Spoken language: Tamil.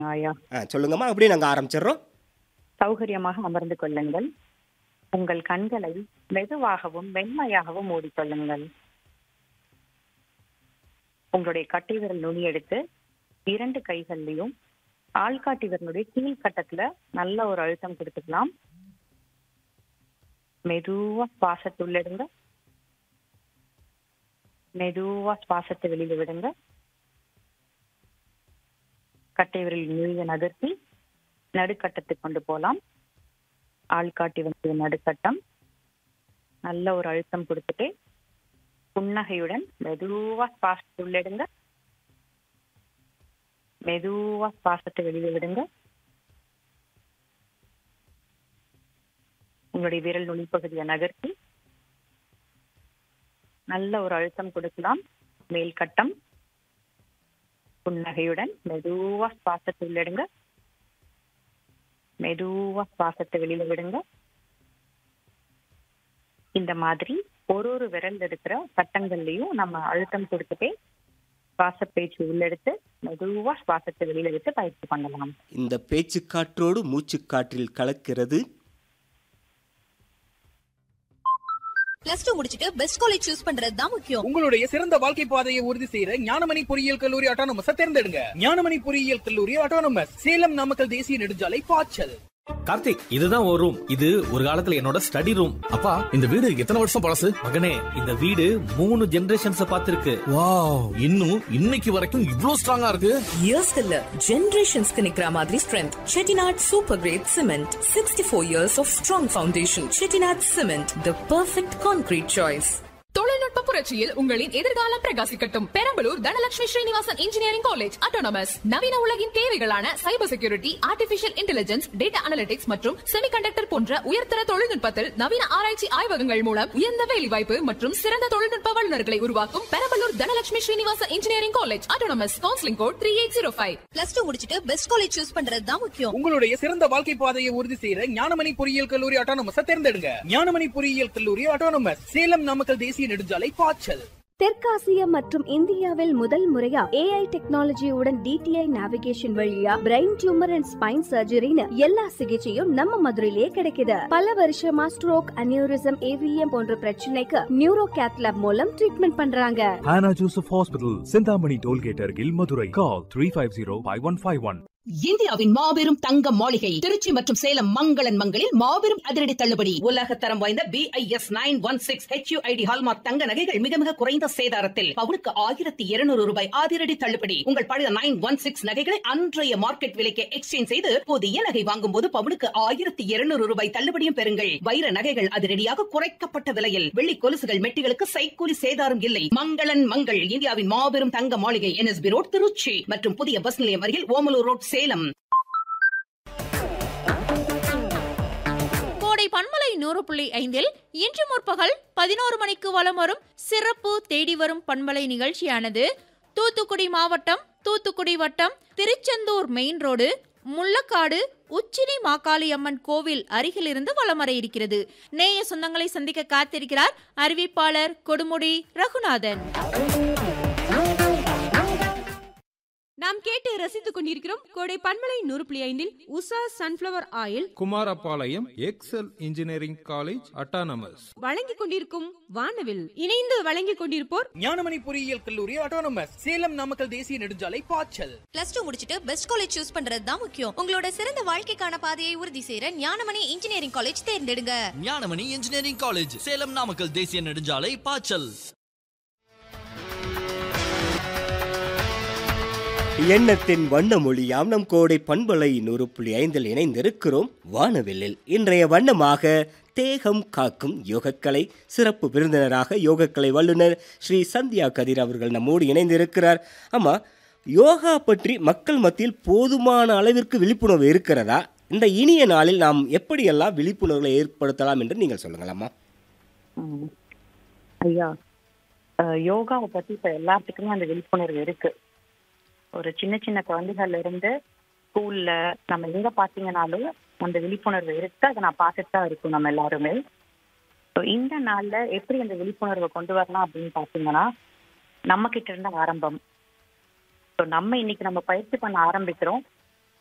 ஐயா ஆ சொல்லுங்கம்மா அப்படியே நாங்கள் ஆரம்பிச்சிடுறோம் சௌகரியமாக அமர்ந்து கொள்ளுங்கள் உங்கள் கண்களை மெதுவாகவும் மென்மையாகவும் மூடிக்கொள்ளுங்கள் உங்களுடைய கட்டை விரல் நுனி எடுத்து இரண்டு கைகள்லையும் ஆள்காட்டி விரலுடைய கீழ் கட்டத்துல நல்ல ஒரு அழுத்தம் கொடுத்துக்கலாம் மெதுவா சுவாசத்தை உள்ளிடுங்க மெதுவா சுவாசத்தை வெளியில விடுங்க கட்டை விரல் நுழைய நகர்த்தி நடுக்கட்டத்துக்கு கொண்டு போகலாம் ஆள்காட்டி வந்து நடுக்கட்டம் நல்ல ஒரு அழுத்தம் கொடுத்துட்டு புன்னகையுடன் மெதுவா சுவாசத்தை உள்ளிடுங்க மெதுவா சுவாசத்தை வெளியே விடுங்க உங்களுடைய விரல் நுனி பகுதியை நகர்த்தி நல்ல ஒரு அழுத்தம் கொடுக்கலாம் மேல் கட்டம் புன்னகையுடன் மெதுவா சுவாசத்தை உள்ளிடுங்க மெதுவா சுவாசத்தை வெளியில விடுங்க இந்த மாதிரி ஒரு ஒரு விரல் இருக்கிற கட்டங்கள்லயும் நம்ம அழுத்தம் கொடுத்துட்டே சுவாச பேச்சு உள்ளெடுத்து மெதுவா சுவாசத்தை வெளியில விட்டு பயிற்சி பண்ணலாம் இந்த பேச்சுக்காற்றோடு மூச்சுக்காற்றில் கலக்கிறது பிளஸ் டூ முடிச்சிட்டு பெஸ்ட் காலேஜ் சூஸ் பண்றது தான் முக்கியம் உங்களுடைய சிறந்த வாழ்க்கை பாதையை உறுதி செய்யற ஞானமணி பொறியியல் கல்லூரி அட்டானமஸ் தேர்ந்தெடுங்க ஞானமணி பொறியியல் கல்லூரி அட்டானமஸ் சேலம் நாமக்கல் தேசிய நெடுஞ்சாலை பாய்ச்சல் கார்த்திக் இதுதான் ஒரு ரூம் இது ஒரு காலத்துல என்னோட ஸ்டடி ரூம் அப்பா இந்த வீடு எத்தனை வருஷம் பழசு மகனே இந்த வீடு மூணு ஜெனரேஷன்ஸ் பார்த்திருக்கு வாவ் இன்னும் இன்னைக்கு வரைக்கும் இவ்ளோ ஸ்ட்ராங்கா இருக்கு இயர்ஸ்க்கு இல்ல ஜெனரேஷன்ஸ்க்கு நிக்கிற மாதிரி strength Chettinad super grade cement sixty four years of strong foundation Chettinad cement the perfect concrete choice தொழில்நுட்ப புரட்சியில் உங்களின் எதிர்காலம் பிரகாசிக்கட்டும் Perambalur Dhanalakshmi Srinivasan engineering college autonomous நவீன உலகின் தேவைகளான cyber security artificial intelligence data analytics மற்றும் செமிகண்டக்டர் போன்ற உயர்தர தொழில்நுட்பத்தில் நவீன ஆராய்ச்சி ஆய்வகங்கள் மூலம் உயர்ந்த வேலைவாய்ப்பு மற்றும் சிறந்த தொழில்நுட்ப வல்லுநர்களை உருவாக்கும் Perambalur Dhanalakshmi Srinivasan engineering college autonomous counselling code three eight zero five plus two முடிச்சிட்டு பெஸ்ட் காலேஜ் சூஸ் பண்றது தான் முக்கியம் உங்களுடைய சிறந்த வாழ்க்கை பாதையை உறுதி செய்யற ஞானமணி பொறியியல் கல்லூரி அட்டானமஸ் தேர்ந்தெடுங்க ஞானமணி பொறியியல் கல்லூரி அட்டானமஸ் சேலம் நாமக்கல் தேசிய நெடுஞ்சாலை பாய்ச்சல் தெற்காசியா மற்றும் இந்தியாவில் முதல் முறையா ஏஐ டெக்னாலஜியுடன் டிடிஐ நேவிகேஷன் வழியா பிரெயின் டியூமர் அண்ட் ஸ்பைன் சர்ஜரின்னு எல்லா சிகிச்சையும் நம்ம மதுரையிலே கிடைக்குது பல வருஷமா ஸ்ட்ரோக் அனியூரிசம் ஏவிஎம் போன்ற பிரச்சனைக்கு நியூரோ கேத்லாப் மூலம் ட்ரீட்மெண்ட் பண்றாங்க Hannah Joseph Hospital, Sindhamani Tollgate Argil, Madurai. Call 350-5151. இந்தியாவின் மாபெரும் தங்க மாளிகை திருச்சி மற்றும் சேலம் மங்களன் மங்களில் மாபெரும் அதிரடி தள்ளுபடி உலக தரம் வாய்ந்த B I S nine one six HUID hallmark தங்க நகைகள் மிக மிக குறைந்த சேதாரத்தில் பவுனுக்கு ஆயிரத்தி இருநூறு ரூபாய் அதிரடி தள்ளுபடி உங்கள் பழைய நைன் ஒன் சிக்ஸ் நகைகளை அன்றைய மார்க்கெட் விலைக்கு எக்ஸ்சேஞ்ச் செய்து புதிய நகை வாங்கும் போது பவுனுக்கு ஆயிரத்தி இருநூறு ரூபாய் தள்ளுபடியும் பெறுங்கள் வைர நகைகள் அதிரடியாக குறைக்கப்பட்ட விலையில் வெள்ளி கொலுசுகள் மெட்டிகளுக்கு சைக்கூலி சேதாரம் இல்லை மங்களன் மங்கள் இந்தியாவின் மாபெரும் தங்க மாளிகை என்எஸ்பி ரோட் திருச்சி மற்றும் புதிய பஸ் நிலையம் அருகில் ஓமலூர் ரோட் சேலம் கோடை பன்மலை நூறு புள்ளி ஐந்தில் இன்று முற்பகல் பதினோரு மணிக்கு வலம் வரும் சிறப்பு தேடி வரும் பண்பலை நிகழ்ச்சியானது தூத்துக்குடி மாவட்டம் தூத்துக்குடி வட்டம் திருச்செந்தூர் மெயின் ரோடு முள்ளக்காடு உச்சினி மாக்காளி அம்மன் கோவில் அருகிலிருந்து வலம் வர இருக்கிறது நேய சொந்தங்களை சந்திக்க காத்திருக்கிறார் அறிவிப்பாளர் கொடுமுடி ரகுநாதன் நாம் கேட்டு ரசித்துக் கொண்டிருக்கிறோம் கோடை பன்மலை நூறு புள்ளி ஐந்தில் Usha sunflower oil Kumarapalayam Excel engineering college autonomous வழங்கிக் கொண்டிருக்கும் வானவில் இணைந்து வழங்கிக் கொண்டிருப்போர் ஞானமணி பொறியியல் கல்லூரி அட்டானமஸ் சேலம் நாமக்கல் தேசிய நெடுஞ்சாலை பாய்ச்சல் பிளஸ் டூ முடிச்சிட்டு பெஸ்ட் காலேஜ் சூஸ் பண்றது தான் முக்கியம் உங்களோட சிறந்த வாழ்க்கைக்கான பாதையை உறுதி செய்யற ஞானமணி இன்ஜினியரிங் காலேஜ் தேர்ந்தெடுங்க ஞானமணி இன்ஜினியரிங் காலேஜ் சேலம் நாமக்கல் தேசிய நெடுஞ்சாலை பாய்ச்சல் எண்ணத்தின் வண்ண மொழியாம் நம் கோடை பண்பலை நூறு புள்ளி ஐந்தில் இணைந்திருக்கிறோம் வானவில்லில் இன்றைய வண்ணமாக தேகம் காக்கும் யோகக்கலை சிறப்பு விருந்தினராக யோகக்கலை வல்லுனர் ஸ்ரீ சந்தியா கதிர் அவர்கள் நம்மோடு இணைந்திருக்கிறார் ஆமா யோகா பற்றி மக்கள் மத்தியில் போதுமான அளவிற்கு விழிப்புணர்வு இருக்கிறதா இந்த இனிய நாளில் நாம் எப்படியெல்லாம் விழிப்புணர்வுகளை ஏற்படுத்தலாம் என்று நீங்கள் சொல்லுங்களம்மா ம். ஐயா அஹ், யோகாவை பத்தி இப்ப எல்லாத்துக்குமே அந்த விழிப்புணர்வு இருக்கு ஒரு சின்ன சின்ன குழந்தைகள்ல இருந்து ஸ்கூல்ல நம்ம எங்க பாத்தீங்கன்னாலும் அந்த விழிப்புணர்வு இருக்கு அதை நான் பார்த்துட்டு தான் இருக்கும் நம்ம எல்லாருமே So, இந்த நாள்ல எப்படி அந்த விழிப்புணர்வை கொண்டு வரலாம் அப்படின்னு பாத்தீங்கன்னா நம்ம கிட்ட இருந்து ஆரம்பம் ஸோ நம்ம இன்னைக்கு நம்ம பயிற்சி பண்ண ஆரம்பிக்கிறோம்